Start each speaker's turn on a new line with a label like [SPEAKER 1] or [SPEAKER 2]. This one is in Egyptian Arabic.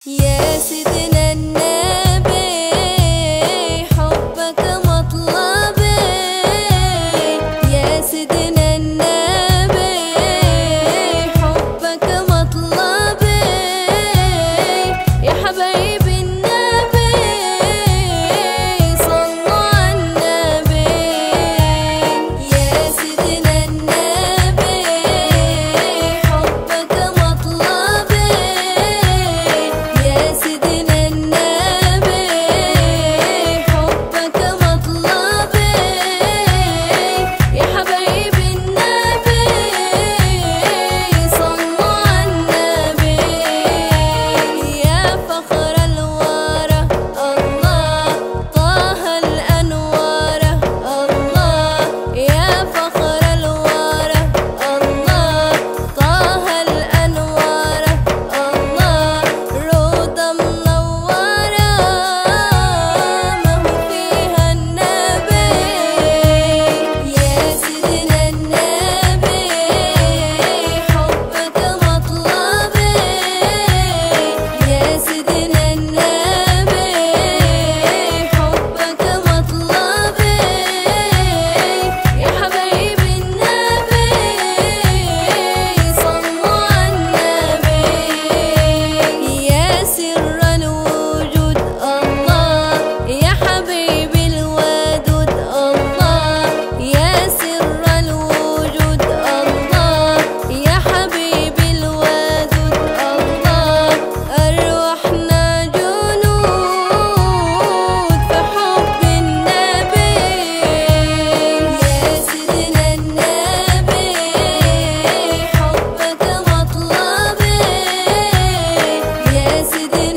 [SPEAKER 1] يا سيدنا النبي حبك مطلبي يا سيدنا النبي حبك مطلبي يا حبايب النبي صلوا على النبي يا سيدنا النبي حبك مطلبي يا سيدنا النبي حبك مطلبي يا حبايب النبي صلوا على النبي يا فخر الورى الله طه الأنوار الله يا فخر الورى الله طه الأنوار الله روضة منورة ما هو فيها النبي يا سيدنا النبي حبك مطلبي يا سيدنا النبي حبك مطلبي يا حبايب النبي صلوا على النبي يا سر الوجود الله يا حبيبي الودود الله يا سر الوجود الله يا حبيبي الودود الله أرواحنا جنود في حب النبي يا سيدنا النبي حبك مطلبي يا سيدنا